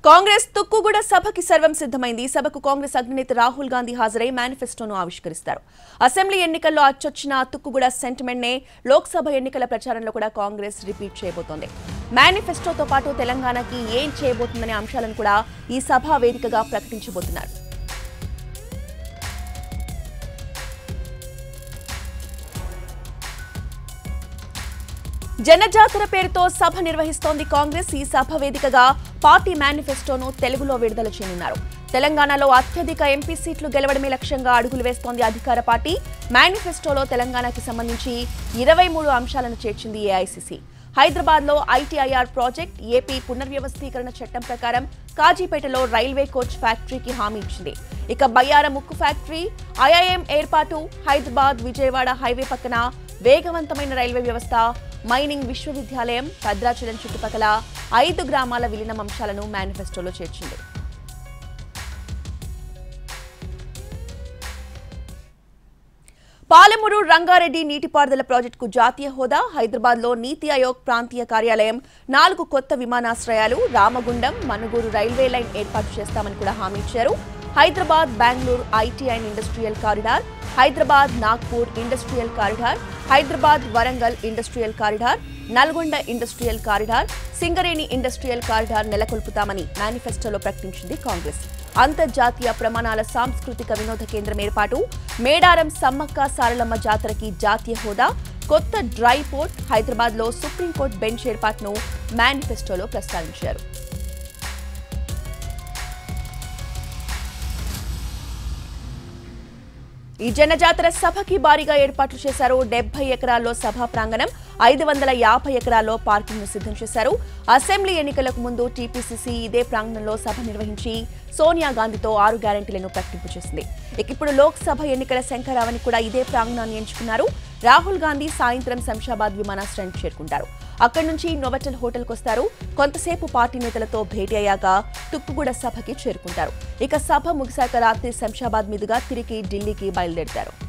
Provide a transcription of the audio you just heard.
కాంగ్రెస్ తుక్కుగూడ సభకి సర్వం సిద్ధమైంది ఈ సభకు కాంగ్రెస్ అగ్రనేత రాహుల్ గాంధీ హాజరై మేనిఫెస్టోను ఆవిష్కరిస్తారు అసెంబ్లీ ఎన్నికల్లో అచ్చొచ్చిన తుక్కుగూడ సెంటిమెంట్ నే లోక్సభ ఎన్నికల ప్రచారంలో కూడా కాంగ్రెస్ రిపీట్ చేయబోతోంది మేనిఫెస్టోతో పాటు తెలంగాణకి ఏం చేయబోతుందనే అంశాలను కూడా ఈ సభ వేదికగా ప్రకటించబోతున్నారు జనజాతర పేరుతో సభ నిర్వహిస్తోంది కాంగ్రెస్ ఈ సభ వేదికగా పార్టీ మేనిఫెస్టోను తెలుగులో విడుదల చేయనున్నారు తెలంగాణలో అత్యధిక ఎంపీ సీట్లు గెలవడమే లక్ష్యంగా అడుగులు వేస్తోంది అధికార పార్టీ మేనిఫెస్టోలో తెలంగాణకి సంబంధించి ఇరవై మూడు అంశాలను చేర్చింది ఏఐసిసి హైదరాబాద్ లో ఐటీఐఆర్ ప్రాజెక్ట్ ఏపీ పునర్వ్యవస్థీకరణ చట్టం ప్రకారం కాజీపేటలో రైల్వే కోచ్ ఫ్యాక్టరీకి హామీ ఇచ్చింది ఇక బయ్యార ముక్కు ఫ్యాక్టరీ ఐఐఎం ఏర్పాటు హైదరాబాద్ విజయవాడ హైవే పక్కన వేగవంతమైన రైల్వే వ్యవస్థ మైనింగ్ విశ్వవిద్యాలయం భద్రాచలం చుట్టుపక్కల ఐదు గ్రామాల విలీనం అంశాలను మేనిఫెస్టోలో చేర్చింది పాలమూరు రంగారెడ్డి నీటిపారుదల ప్రాజెక్టుకు జాతీయ హోదా హైదరాబాద్ లో నీతి ఆయోగ్ ప్రాంతీయ కార్యాలయం నాలుగు కొత్త విమానాశ్రయాలు రామగుండం మనుగూరు రైల్వే లైన్ ఏర్పాటు చేస్తామని కూడా హామీ ఇచ్చారు Hyderabad Bengaluru IT and industrial corridor Hyderabad Nagpur industrial corridor Hyderabad Warangal industrial corridor Nalgonda industrial corridor Singareni industrial corridor నెలకొల్పుతామని మేనిఫెస్టోలో ప్రకటించింది కాంగ్రెస్ అంతర్జాతీయ ప్రమాణాల సాంస్కృతిక వినోద కేంద్రం ఏర్పాటు మేడారం సమ్మక్క సారలమ్మ జాతరకి జాతీయ హోదా కొత్త డ్రై పోర్ట్ హైదరాబాద్ లో సుప్రీంకోర్టు బెంచ్ ఏర్పాటును మేనిఫెస్టోలో ప్రస్తావించారు ఈ జనజాతర సభకి భారీగా ఏర్పాట్లు చేశారు డెబ్బై ఎకరాల్లో సభా ప్రాంగణం ఐదు వందల యాభై ఎకరాల్లో పార్కింగ్ ను సిద్ధం చేశారు అసెంబ్లీ ఎన్నికలకు ముందు టీపీసీసీ ఇదే ప్రాంగణంలో సభ నిర్వహించి సోనియా గాంధీతో ఆరు గ్యారంటీలను ప్రకటింపు చేసింది ఇక ఇప్పుడు లోక్సభ ఎన్నికల శంకరావని కూడా ఇదే ప్రాంగణాన్ని ఎంచుకున్నారు రాహుల్ గాంధీ సాయంత్రం శంషాబాద్ విమానాశ్రయానికి చేరుకుంటారు అక్కడి నుంచి నోవెటల్ హోటల్కి వస్తారు కొంతసేపు పార్టీ నేతలతో భేటీ అయ్యాక తుక్కుగూడ సభకి చేరుకుంటారు ఇక సభ ముగిశాక రాత్రి శంషాబాద్ మీదుగా తిరిగి ఢిల్లీకి బయలుదేరుతారు